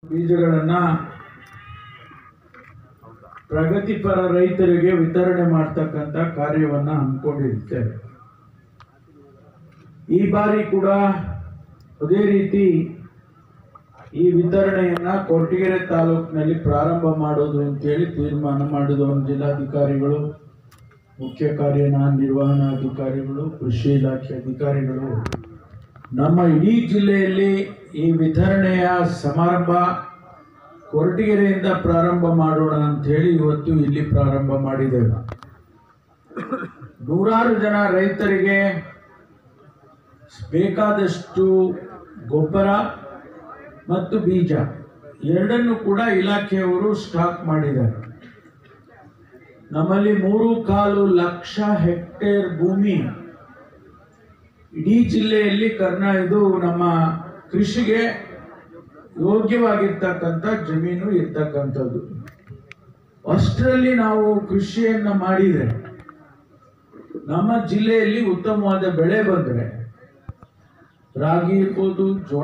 ಬೀಜಗಳನ್ನ ಪ್ರಗತಿಪರ ರೈತರಿಗೆ ವಿತರಣೆ ಮಾಡ್ತಕ್ಕಂಥ ಕಾರ್ಯವನ್ನ ಹಮ್ಮಿಕೊಂಡಿರ್ತೇವೆ ಈ ಬಾರಿ ಕೂಡ ಅದೇ ರೀತಿ ಈ ವಿತರಣೆಯನ್ನ ಕೊರಟಗೆರೆ ತಾಲೂಕಿನಲ್ಲಿ ಪ್ರಾರಂಭ ಮಾಡೋದು ಅಂತೇಳಿ ತೀರ್ಮಾನ ಮಾಡಿದವರು ಜಿಲ್ಲಾಧಿಕಾರಿಗಳು ಮುಖ್ಯ ಕಾರ್ಯನಿರ್ವಹಣಾಧಿಕಾರಿಗಳು ಕೃಷಿ ಇಲಾಖೆ ಅಧಿಕಾರಿಗಳು ನಮ್ಮ ಇಡೀ ಜಿಲ್ಲೆಯಲ್ಲಿ ಈ ವಿತರಣೆಯ ಸಮಾರಂಭ ಕೊರಟಗೆರೆಯಿಂದ ಪ್ರಾರಂಭ ಮಾಡೋಣ ಅಂತ ಹೇಳಿ ಇವತ್ತು ಇಲ್ಲಿ ಪ್ರಾರಂಭ ಮಾಡಿದ್ದೇವೆ ನೂರಾರು ಜನ ರೈತರಿಗೆ ಬೇಕಾದಷ್ಟು ಗೊಬ್ಬರ ಮತ್ತು ಬೀಜ ಎರಡನ್ನು ಕೂಡ ಇಲಾಖೆಯವರು ಸ್ಟಾಕ್ ಮಾಡಿದ್ದಾರೆ ನಮ್ಮಲ್ಲಿ ಮೂರು ಕಾಲು ಲಕ್ಷ ಹೆಕ್ಟೇರ್ ಭೂಮಿ ಇಡೀ ಜಿಲ್ಲೆಯಲ್ಲಿ ಕರ್ನಾ ಇದು ನಮ್ಮ ಕೃಷಿಗೆ ಯೋಗ್ಯವಾಗಿರ್ತಕ್ಕಂಥ ಜಮೀನು ಇರ್ತಕ್ಕಂಥದ್ದು ಅಷ್ಟರಲ್ಲಿ ನಾವು ಕೃಷಿಯನ್ನ ಮಾಡಿದರೆ ನಮ್ಮ ಜಿಲ್ಲೆಯಲ್ಲಿ ಉತ್ತಮವಾದ ಬೆಳೆ ಬಂದರೆ ರಾಗಿ ಇರ್ಬೋದು ಜೋಳ